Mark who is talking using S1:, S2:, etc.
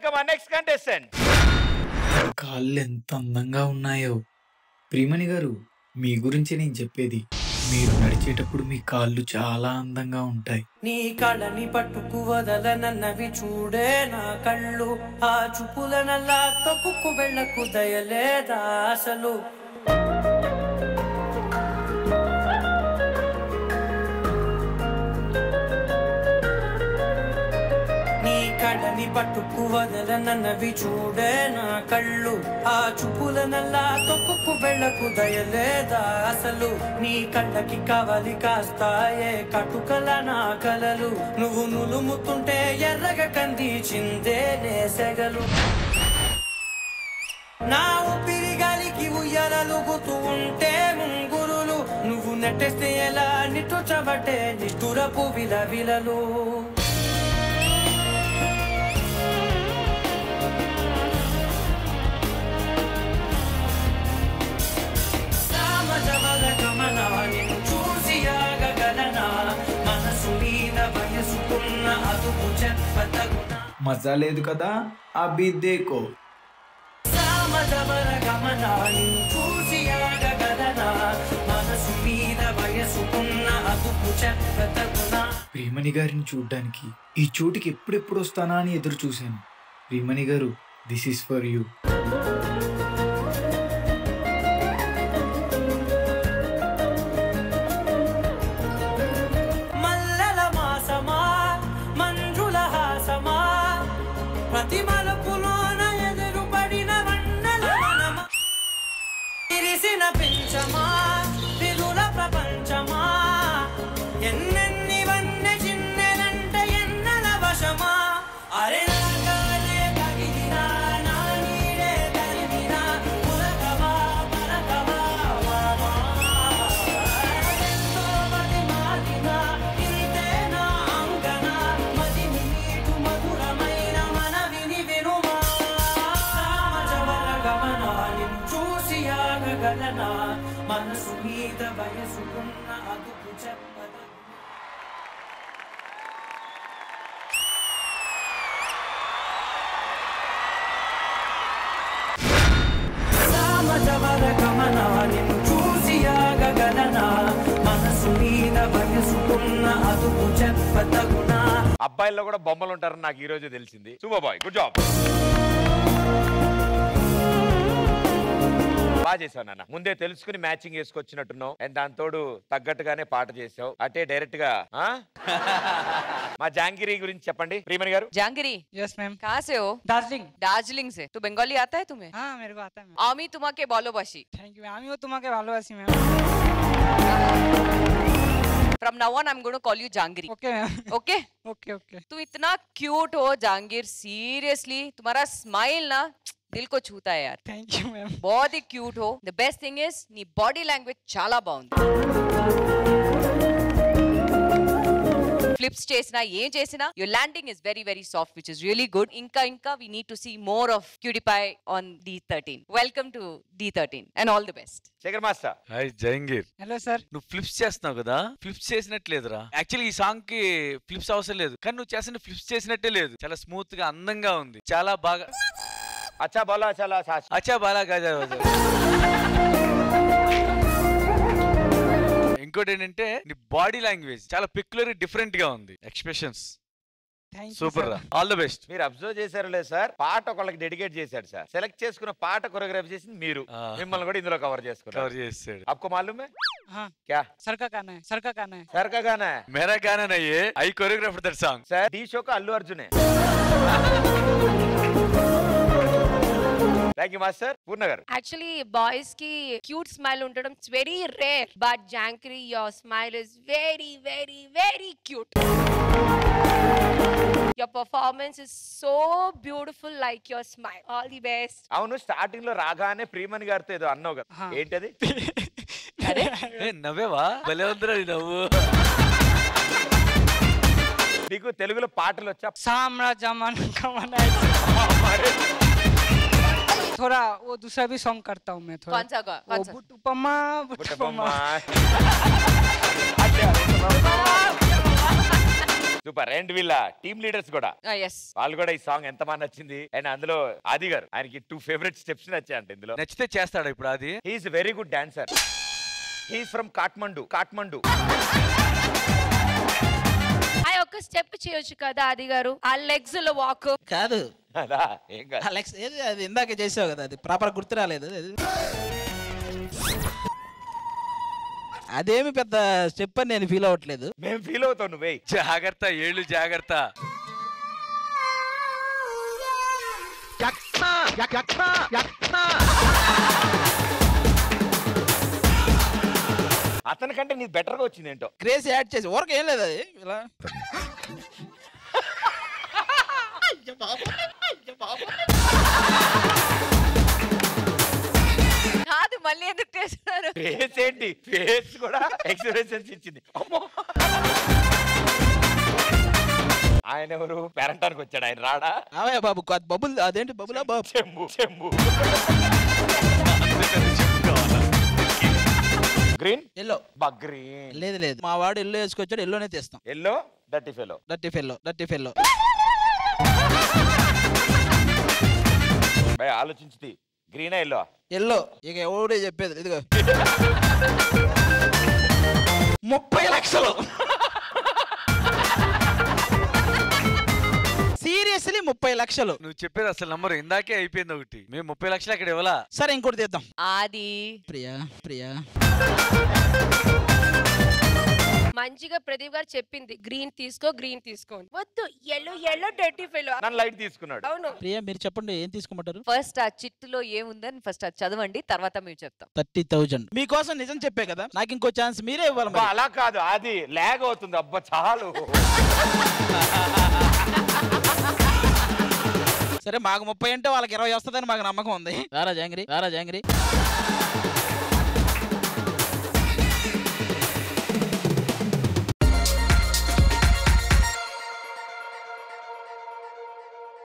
S1: Welcome our next contestant
S2: కాళ్ళు ఎంత అందంగా ఉన్నాయో ప్రియమణి గారు మీ గురించి నేను చెప్పేది మీరు నడిచేటప్పుడు మీ కాళ్ళు చాలా అందంగా ఉంటాయి
S3: నీ కళని పట్టుకు వదలనన్నవి చూడే నా కళ్ళు ఆ చూపుల నల్లా తొక్కుకు వెళ్ళకు దయలేదా అసలు నీ కళని పట్టుకు వదలనన్నవి చూడే నా కళ్ళు ఆ చూపుల నల్లా తొక్కుకు వెళ్ళకు దయలేదా అసలు నీ కళ్ళకి కవలి కాస్తాయే కటుకల నా కలలు నువ్వు నులుముతుంటే ఎర్రగ కంది చిందే నేసెగలు నా ఊపిరి గాలికి ఉయ్యాలలుగుతూ ఉంటే ముంగురులు నువ్వు నెట్టేస్తే ఎలా నిట్టుచబట్టే నిష్ఠురపు విలవిలలు సామజవల గమన నిన్ను చూసి ఆగగలనా మనసు మీద వయసుకున్న అదుపు చెప్పతగునా
S2: మజా లేదు కదా అభి దేకో
S3: సామజవల గమన నిన్ను చూసి ఆగగలనా మనసు మీద వయసుకున్న అదుపు చెప్పతగునా
S2: ప్రియమణి గారిని చూడ్డానికి ఈ చోటికి ఎప్పుడెప్పుడు వస్తానా అని ఎదురు చూశాను ప్రియమణి గారు దిస్ ఈస్ ఫర్ యూ
S3: మల్లెల మాసమా మంజుల హాసమా ప్రతి మలుపులోన ఎదురు పడిన వన్నెల వనమా విరిసిన పెంచమా విరుల ప్రపంచమా ఎన్నెన్ని వన్నె చిన్నెలంటే ఎన్నెల వశమా అరే నాగాలే తగిలినా నా నీడే తరిమినా పులకవా పలకవా వామా ఎంతో మది మాదినా ఇంతేనా అంగన మదిని నీటు మధురమైన మనవిని వినుమా సామజవర గమన నిన్ను చూసి ఆగగలనా మనసు మీద వయసుకున్న అదుపు చెప్పదా సామజవర గమన నిన్ను చూసి ఆగగలనా మనసు మీద వయసుకున్న అదుపు చెప్పతగునా
S1: అబ్బాయిల్లో కూడా బొమ్మలు ఉంటారని నాకు ఈ రోజు తెలిసింది సూపర్ బాయ్ గుడ్ జాబ్ బాగా చేసావు నాన్న ముందే తెలుసుకుని మ్యాచింగ్ వేసుకొచ్చినట్టున్నావు అండ్ దాంతోడు తగ్గట్టుగానే పాట చేసావు అంటే డైరెక్ట్ గా ఆ? మా జాంగిరి గురించి చెప్పండి ప్రియమణి గారు
S4: जहांगीरी
S5: यस मैम
S4: कहाँ से हो
S5: दार्जिलिंग
S4: दार्जिलिंग से तो बंगाली आता है तुम्हें
S5: हाँ मेरे को आता है मैम
S4: आमी तुम्हाके বলবাসি
S5: थैंक यू आमी वो तुम्हारे ভালোবাসি ma'am
S4: from now on I am going to call you जहांगीरी
S5: okay ma'am
S4: okay
S5: okay okay
S4: तुम इतना क्यूट हो जहांगीर सीरियसली तुम्हारा स्माइल ना दिल को छूता है यार
S5: थैंक यू मैम
S4: बहुत ही क्यूट हो द बेस्ट థింగ్ ఇస్ నీ బాడీ లాంగ్వేజ్ చాలా బాగుంది ఫ్లిప్స్ చేసినా ఏం చేసినా your landing is very very soft which is really good ఇంకా ఇంకా we need to see more of క్యూడిపై on the thirteen welcome to the thirteen and all the best
S1: Shekhar master
S6: hi Jahangir
S5: hello sir
S6: నువ్వు flips చేస్తున్నావు కదా flips చేసినట్లేదురా actually ఈ song కి flips అవసరం లేదు కానీ నువ్వు చేసిన ఫ్లిప్స్ చేసినట్టే లేదు చాలా స్మూత్ గా అందంగా ఉంది చాలా బాగా
S1: అచ్చా బోలా చాలా
S6: అచ్చా బాలా గాజా ఇంకోటి ఏంటంటే నీ బాడీ లాంగ్వేజ్ చాలా పిక్యులర్ డిఫరెంట్ గా ఉంది ఎక్స్ప్రెషన్స్
S5: थैंक यू
S6: సూపర్ రా
S5: सर
S6: ఆల్ ద బెస్ట్
S1: మీరు అబ్జర్వ్ చేశారో లేదు సార్ పాట ఒకళ్ళకి డెడికేట్ చేశాడు సార్ సెలెక్ట్ చేసుకున్న పాట కొరియోగ్రఫీ చేసింది మీరు
S6: ఆ.
S1: మిమ్మల్ని కూడా ఇందులో కవర్
S6: కవర్
S1: చేసుకున్నారు
S6: చేస్తాడు
S1: आपको मालूम है
S5: हाँ
S1: क्या
S5: सर का गाना है सर का गाना है
S1: सर का गाना है
S6: మేరా గానా నయ్యే I choreographer that song
S1: sir Dhee show का अल्लू अर्जुन है థ్యాంక్ యూ మాస్టర్ పూర్ణ గారు
S7: యాక్చువల్లీ బాయ్స్ కి క్యూట్ స్మైల్ ఉండడం ఇట్స్ వెరీ రేర్ బట్ జాంక్రీ your smile is very very very cute your performance is so beautiful like your smile all the best
S1: అవును starting లో రాగానే ప్రియమణి గారితో ఏదో అన్నావు కదా
S5: हाँ।
S1: ఏంటది
S6: ఏ నవ్వేవా భలే ఉందిరా నీ నవ్వు
S1: నీకు తెలుగులో పాటలు వచ్చా
S5: सामरा जमान कमाना है थोड़ा वो दूसरा भी सॉन्ग करता हूँ मैं थोड़ा
S4: कौन सा गा-
S5: वो
S4: कौन सा?
S5: बुटुपम्मा
S1: పుట్టబొమ్మ.
S5: बुटुपम्मा
S1: అంటే సూపర్ అండ్ వీళ్ళ టీమ్ లీడర్స్ కూడా
S4: ఎస్
S1: వాళ్ళు కూడా ఈ సాంగ్ ఎంత బాగా నచ్చింది అండ్ అందులో ఆది గారు ఆయనకి టూ ఫేవరెట్ స్టెప్స్ నచ్చాయంట ఇందులో
S6: నచ్చితే చేస్తాడు ఇప్పుడు అది
S1: he's very good dancer he's from Kathmandu Kathmandu
S7: ఆ ఒక్క స్టెప్ చేయొచ్చు కదా అది గారు ఆ లెగ్స్ లో వాక్
S8: కాదు
S1: అదా ఏం కాదు
S8: అలెక్స్ ఏది అది ఇందాక చేసావు కదా అది ప్రాపర్ గుర్తు రాలేదు అది అదేమి పెద్ద స్టెప్ అని నేను ఫీల్ అవ్వట్లేదు
S1: మేము ఫీల్ అవుతాం నువ్వే
S6: జాగ్రత్త ఏళ్ళు జాగ్రత్త
S1: అతనికంటే నీది బెటర్ గా వచ్చింది ఏంటో
S8: గ్రేస్ యాడ్ చేసి ఊరక ఏం లేదు అది ఇలా
S4: కాదు మళ్ళీ ఎందుకు చేస్తున్నారు
S1: ఫేస్ ఏంటి ఫేస్ కూడా ఎక్స్ప్రెషన్స్ ఇచ్చింది అమ్మో ఆయన ఎవరు పెరంటానికి వచ్చాడు ఆయన రాడా
S8: అవే బాబు కాదు బబుల్ అదేంటి బబులా బాబు
S1: చెంబు చెంబు గ్రీన్
S8: ఎల్లో
S1: బా గ్రీన్
S8: లేదు లేదు మా వాడు ఎల్లో వేసుకొచ్చాడు ఎల్లోనే తీస్తాం
S1: yellow dirty fellow
S8: dirty fellow dirty fellow
S1: భయ ఆలోచించి గ్రీనా ఎల్లో
S8: ఎల్లో ఇక ఎవడే చెప్పేది ఇదిగో ముప్పై లక్షలు సీరియస్లీ ముప్పై లక్షలు
S6: నువ్వు చెప్పేది అసలు నంబర్ ఇందాకే అయిపోయింది ఒకటి మేము ముప్పై లక్షలు అక్కడ ఇవ్వాలా
S8: సరే ఇంకోటి తీద్దాం
S4: ఆది
S8: ప్రియా ప్రియా
S7: మంచిగా ప్రదీప్ గారు చెప్పింది గ్రీన్ తీసుకో గ్రీన్ తీసుకో అని. వద్దు ఎల్లో ఎల్లో డర్టీ ఫెలో
S1: నన్ను లైట్ తీసుకున్నాడు
S7: అవును
S8: ప్రియా మీరు చెప్పండి ఏం తీసుకోమంటారు
S4: ఫస్ట్ ఆ చిట్టులో ఏముందని ఫస్ట్ అది చదవండి తర్వాత మేము చెప్తాం
S8: థర్టీ థౌజండ్ మీకోసం నిజం చెప్పే కదా నాకు ఇంకో ఛాన్స్ మీరే ఇవ్వాలి
S1: అబ్బా,
S8: మరి.
S1: అలా కాదు అది లాగ్ అవుతుంది అబ్బా చాలు
S8: సరే మాకు ముప్పై అంటే వాళ్ళకి ఇరవై వస్తుందని మాకు నమ్మకం ఉంది రారా జాంగ్రీ రారా జాంగ్రీ